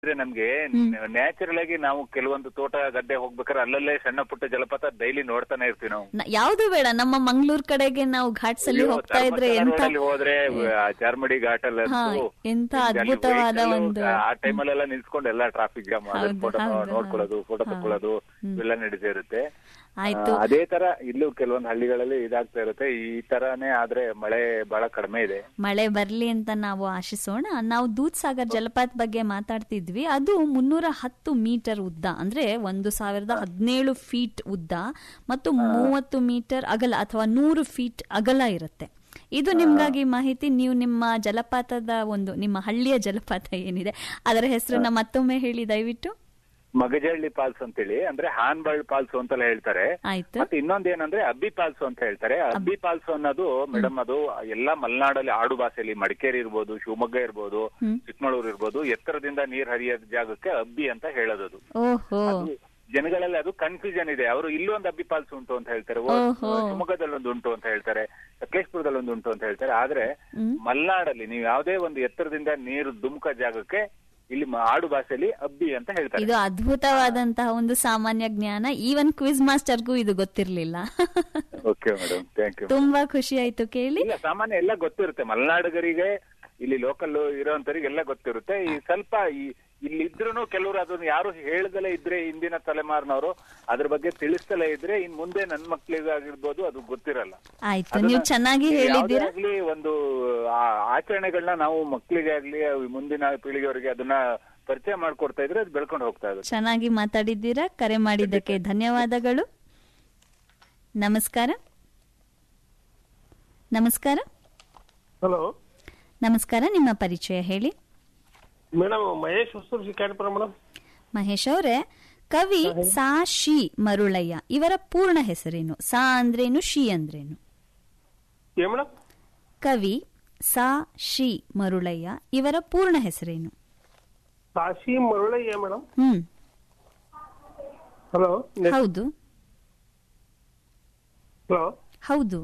ಇದ್ರೆ ನಮ್ಗೆ ನ್ಯಾಚುರಲ್ ಆಗಿ ನಾವು ಕೆಲವೊಂದು ತೋಟ ಗದ್ದೆ ಹೋಗ್ಬೇಕಾದ್ರೆ ಅಲ್ಲಲ್ಲೇ ಸಣ್ಣ ಪುಟ್ಟ ಜಲಪಾತ ಡೈಲಿ ನೋಡ್ತಾನೆ ಇರ್ತೀವಿ ನಾವು ನ- ಯಾವ್ದು ಬೇಡ ನಮ್ಮ ಮಂಗಳೂರು ಕಡೆಗೆ ನಾವು ಘಾಟ್ಸ್ ಅಲ್ಲಿ ಅಯ್ಯೋ, ಹೋಗ್ತಾ ಇದ್ರೆ ಧರ್ಮಸ್ಥಳ ಎಂತ ರೋಡಲ್ಲಿ ಹೋದ್ರೆ ಆ ಚಾರ್ಮಡಿ ಘಾಟ್ ಅಲ್ಲಿ ಹಾ, ಎಂತ ಅದ್ಭುತವಾದ ಒಂದು ಆ ಟೈಮಲ್ಲೆಲ್ಲ ನಿಲ್ಸ್ಕೊಂಡು ಎಲ್ಲ ಟ್ರಾಫಿಕ್ ಜಾಮ್ ಹೌದು, ಫೋಟೋ ಹೌದು, ನೋಡ್ಕೊಳ್ಳೋದು ಫೋಟೋ ತಕೊಳ್ಳೋದು ಇವೆಲ್ಲ ನಡೀತಾ ಇರುತ್ತೆ ಆಯ್ತು ಆ, ಅದೇ ತರ ಇಲ್ಲೂ ಕೆಲವೊಂದು ಹಳ್ಳಿಗಳಲ್ಲಿ ಇದಾಗ್ತಾ ಇರುತ್ತೆ ಈ ತರಾನೇ ಆದ್ರೆ ಮಳೆ ಬಹಳ ಕಡಿಮೆ ಇದೆ ಮಳೆ ಬರ್ಲಿ ಅಂತ ನಾವು ಆಶಿಸೋಣ ನಾವು ದೂದ್ ಸಾಗರ್ ಜಲಪಾತ ಬಗ್ಗೆ ಮಾತಾಡ್ತಿದ್ವಿ ಅದು ಮುನ್ನೂರ ಹತ್ತು ಮೀಟರ್ ಉದ್ದ ಅಂದ್ರೆ ಒಂದು ಸಾವಿರದ ಹದಿನೇಳು ಫೀಟ್ ಉದ್ದ ಮತ್ತು ಮೂವತ್ತು ಮೀಟರ್ ಅಗಲ ಅಥವಾ ನೂರು ಫೀಟ್ ಅಗಲ ಇರುತ್ತೆ ಇದು ನಿಮ್ಗಾಗಿ ಮಾಹಿತಿ ನೀವು ನಿಮ್ಮ ಜಲಪಾತದ ಒಂದು ನಿಮ್ಮ ಹಳ್ಳಿಯ ಜಲಪಾತ ಏನಿದೆ ಅದರ ಹೆಸರನ್ನ ಮತ್ತೊಮ್ಮೆ ಹೇಳಿ ದಯವಿಟ್ಟು ಮಗಜಹಳ್ಳಿ ಪಾಲ್ಸ್ ಅಂತೇಳಿ ಅಂದ್ರೆ ಹಾನ್ಬಾಳ್ ಪಾಲ್ಸ್ ಅಂತೆಲ್ಲ ಹೇಳ್ತಾರೆ ಆಯ್ತು ಮತ್ತೆ ಇನ್ನೊಂದ್ ಏನಂದ್ರೆ ಅಬ್ಬಿ ಪಾಲ್ಸ್ ಅಂತ ಹೇಳ್ತಾರೆ ಅಬ್ಬಿ ಪಾಲ್ಸ್ ಅನ್ನೋದು ಮೇಡಮ್ ಅದು ಎಲ್ಲಾ ಮಲೆನಾಡಲ್ಲಿ ಆಡು ಭಾಷೆಯಲ್ಲಿ ಮಡಿಕೇರಿ ಇರ್ಬೋದು ಶಿವಮೊಗ್ಗ ಇರ್ಬೋದು ಚಿಕ್ಕಮಗಳೂರು ಇರ್ಬೋದು ಎತ್ತರದಿಂದ ನೀರ್ ಹರಿಯೋ ಜಾಗಕ್ಕೆ ಅಬ್ಬಿ ಅಂತ ಹೇಳೋದು ಓಹೋ ಅದು ಜನಗಳಲ್ಲಿ ಅದು ಕನ್ಫ್ಯೂಷನ್ ಇದೆ ಅವರು ಇಲ್ಲೊಂದು ಅಬ್ಬಿ ಪಾಲ್ಸ್ ಉಂಟು ಅಂತ ಹೇಳ್ತಾರೆ ಓ, ಓಹೋ. ಶಿವಮೊಗ್ಗದಲ್ಲಿ ಒಂದು ಉಂಟು ಅಂತ ಹೇಳ್ತಾರೆ ಸಕಲೇಶ್ಪುರದಲ್ಲಿ ಒಂದು ಉಂಟು ಅಂತ ಹೇಳ್ತಾರೆ ಆದ್ರೆ ಮಲ್ನಾಡಲ್ಲಿ ನೀವು ಯಾವುದೇ ಒಂದು ಎತ್ತರದಿಂದ ನೀರು ಧುಮುಕ ಜಾಗಕ್ಕೆ ಇಲ್ಲಿ ಮ- ಆಡು ಭಾಷೆಯಲ್ಲಿ ಅಬ್ಬಿ ಅಂತ ಹೇಳ್ತಾರೆ ಇದು ಅದ್ಭುತವಾದಂತಹ ಒಂದು ಸಾಮಾನ್ಯ ಜ್ಞಾನ ಈವನ್ ಕ್ವಿಜ್ ಮಾಸ್ಟರ್ಗೂ ಇದು ಗೊತ್ತಿರ್ಲಿಲ್ಲ ಓಕೆ ಮೇಡಮ್ ಥ್ಯಾಂಕ್ ಯು ತುಂಬಾ ಖುಷಿ ಆಯ್ತು ಕೇಳಿ ಇಲ್ಲ ಸಾಮಾನ್ಯ ಎಲ್ಲ ಗೊತ್ತಿರುತ್ತೆ ಮಲೆನಾಡಿಗರಿಗೆ ಇಲ್ಲಿ ಲೋಕಲ್ ಇರೋಂತರಿಗೆ ಎಲ್ಲ ಗೊತ್ತಿರುತ್ತೆ ಈ ಸ್ವಲ್ಪ ಈ ಇಲ್ಲಿ ಇದ್ರೂ ಕೆಲವರು ಅದನ್ನ ಯಾರು ಹೇಳ್ದಲೇ ಇದ್ರೆ ಹಿಂದಿನ ತಲೆಮಾರಿನವರು ಅದ್ರ ಬಗ್ಗೆ ತಿಳಿಸ್ತಲೇ ಇದ್ರೆ ಇನ್ ಮುಂದೆ ನನ್ ಮಕ್ಳಿಗಾಗಿರ್ಬೋದು ಅದು ಗೊತ್ತಿರಲ್ಲ ಆಯ್ತು ಅದನ್ನ ನೀವು ಚೆನ್ನಾಗಿ ಯಾವುದೇ ಹೇಳಿದ್ದೀರಾ ಆಗ್ಲಿ ಒಂದು ಆ- ಆಚರಣೆಗಳನ್ನ ನಾವು ಮಕ್ಕಳಿಗೆ ಆಗ್ಲಿ ಮುಂದಿನ ಪೀಳಿಗೆಯವರಿಗೆ ಅದನ್ನ ಪರಿಚಯ ಮಾಡ್ಕೊಡ್ತಾ ಇದ್ರೆ ಅದು ಬೆಳ್ಕೊಂಡು ಹೋಗ್ತಾ ಇರುತ್ತೆ ಚೆನ್ನಾಗಿ ಮಾತಾಡಿದ್ದೀರಾ ಕರೆ ಮಾಡಿದ್ದಕ್ಕೆ ಧನ್ಯವಾದಗಳು ನಮಸ್ಕಾರ ನಮಸ್ಕಾರ ಹಲೋ ನಮಸ್ಕಾರ ನಿಮ್ಮ ಪರಿಚಯ ಹೇಳಿ ಮೇಡಮ್ ಮಹೇಶ್ ಹೊಸೂರು ಶಿಕಾರಿಪುರ ಮೇಡಮ್ ಮಹೇಶ್ ಅವರೇ ಕವಿ ಸಾ ಶಿ ಮರುಳಯ್ಯ ಇವರ ಪೂರ್ಣ ಹೆಸರೇನು ಸಾ ಅಂದ್ರೇನು ಶಿ ಅಂದ್ರೇನು ಏನ್ ಮೇಡಮ್ ಕವಿ ಸಾ ಶಿ ಮರುಳಯ್ಯ ಇವರ ಪೂರ್ಣ ಹೆಸರೇನು Kashi Marulayya madam hmm hello ಹೌದು ಹಲೋ ಹೌದು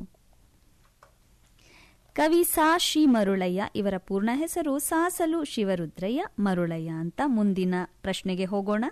ಕವಿ ಸಾ ಶಿ ಮರುಳಯ್ಯ ಇವರ ಪೂರ್ಣ ಹೆಸರು ಸಾಸಲು ಶಿವರುದ್ರಯ್ಯ ಮರುಳಯ್ಯ ಅಂತ ಮುಂದಿನ ಪ್ರಶ್ನೆಗೆ ಹೋಗೋಣ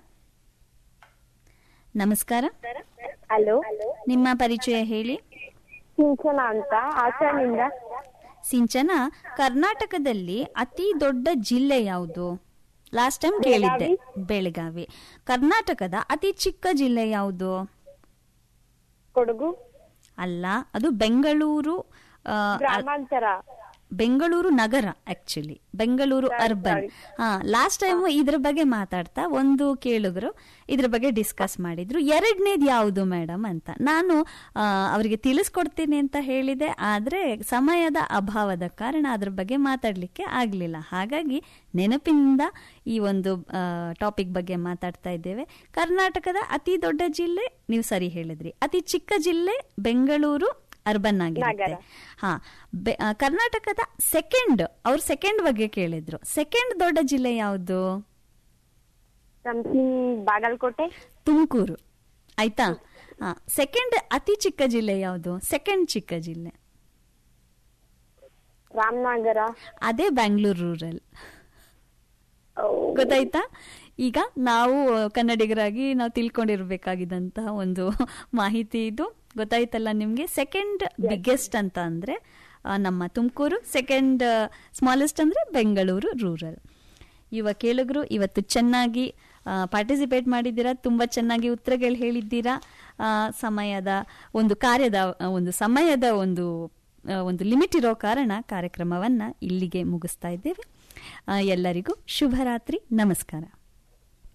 ನಮಸ್ಕಾರ ಹಲೋ ನಿಮ್ಮ ಪರಿಚಯ ಹೇಳಿ ಸಿಂಚನ ಅಂತ ಆಚರಣೆಯಿಂದ ಸಿಂಚನ ಕರ್ನಾಟಕದಲ್ಲಿ ಅತಿ ದೊಡ್ಡ ಜಿಲ್ಲೆ ಯಾವುದು ಲಾಸ್ಟ್ ಟೈಮ್ ಕೇಳಿದ್ದೆ ಬೆಳಗಾವಿ ಕರ್ನಾಟಕದ ಅತಿ ಚಿಕ್ಕ ಜಿಲ್ಲೆ ಯಾವುದು ಕೊಡಗು ಅಲ್ಲ ಅದು ಬೆಂಗಳೂರು ಆ, ಗ್ರಾಮಾಂತರ ಬೆಂಗಳೂರು ನಗರ ಆಕ್ಚುಲಿ ಬೆಂಗಳೂರು ಅರ್ಬನ್ ಹಾ ಲಾಸ್ಟ್ ಟೈಮ್ ಇದ್ರ ಬಗ್ಗೆ ಮಾತಾಡ್ತಾ ಒಂದು ಕೇಳುಗರು ಇದ್ರ ಬಗ್ಗೆ ಡಿಸ್ಕಸ್ ಮಾಡಿದ್ರು ಎರಡನೇದು ಯಾವುದು ಮೇಡಮ್ ಅಂತ ನಾನು ಆ, ಅವರಿಗೆ ತಿಳಿಸ್ಕೊಡ್ತೀನಿ ಅಂತ ಹೇಳಿದೆ ಆದ್ರೆ ಸಮಯದ ಅಭಾವದ ಕಾರಣ ಅದ್ರ ಬಗ್ಗೆ ಮಾತಾಡ್ಲಿಕ್ಕೆ ಆಗ್ಲಿಲ್ಲ ಹಾಗಾಗಿ ನೆನಪಿನಿಂದ ಈ ಒಂದು ಟಾಪಿಕ್ ಬಗ್ಗೆ ಮಾತಾಡ್ತಾ ಇದ್ದೇವೆ ಕರ್ನಾಟಕದ ಅತಿ ದೊಡ್ಡ ಜಿಲ್ಲೆ ನೀವು ಸರಿ ಹೇಳಿದ್ರಿ ಅತಿ ಚಿಕ್ಕ ಜಿಲ್ಲೆ ಬೆಂಗಳೂರು ಅರ್ಬನ್ ಆಗಿರುತ್ತೆ ಹಾ ಬೆ- ಆ, ಕರ್ನಾಟಕದ ಸೆಕೆಂಡ್ ಅವ್ರು ಸೆಕೆಂಡ್ ಬಗ್ಗೆ ಕೇಳಿದ್ರು ಸೆಕೆಂಡ್ ದೊಡ್ಡ ಜಿಲ್ಲೆ ಯಾವುದು ನಮ್ಸಿ ಬಾಗಲಕೋಟೆ ತುಮಕೂರು ಆಯ್ತಾ ಹಾ ಸೆಕೆಂಡ್ ಅತಿ ಚಿಕ್ಕ ಜಿಲ್ಲೆ ಯಾವುದು ಸೆಕೆಂಡ್ ಚಿಕ್ಕ ಜಿಲ್ಲೆ ರಾಮನಗರ ಅದೇ ಬ್ಯಾಂಗ್ಳೂರ್ ರೂರಲ್ ಗೊತ್ತಾಯ್ತಾ ಈಗ ನಾವು ಕನ್ನಡಿಗರಾಗಿ ನಾವು ತಿಳ್ಕೊಂಡಿರ್ಬೇಕಾಗಿದ್ದಂತಹ ಒಂದು ಮಾಹಿತಿ ಇದು ಗೊತ್ತಾಯ್ತಲ್ಲ ನಿಮ್ಗೆ ಸೆಕೆಂಡ್ ಬಿಗ್ಗೆಸ್ಟ್ ಅಂತ ಅಂದ್ರೆ ಆ, ನಮ್ಮ ತುಮಕೂರು ಸೆಕೆಂಡ್ ಸ್ಮಾಲೆಸ್ಟ್ ಅಂದ್ರೆ ಬೆಂಗಳೂರು ರೂರಲ್ ಯುವ ಕೇಳುಗರು ಇವತ್ತು ಚೆನ್ನಾಗಿ ಪಾರ್ಟಿಸಿಪೇಟ್ ಮಾಡಿದ್ದೀರಾ ತುಂಬಾ ಚೆನ್ನಾಗಿ ಉತ್ತರಗಳು ಹೇಳಿದ್ದೀರಾ ಆ, ಸಮಯದ ಒಂದು ಕಾರ್ಯದ ಆ, ಒಂದು ಸಮಯದ ಒಂದು ಆ, ಒಂದು ಲಿಮಿಟ್ ಇರೋ ಕಾರಣ ಕಾರ್ಯಕ್ರಮವನ್ನ ಇಲ್ಲಿಗೆ ಮುಗಿಸ್ತಾ ಇದ್ದೇವೆ ಆ, ಎಲ್ಲರಿಗೂ ಶುಭರಾತ್ರಿ ನಮಸ್ಕಾರ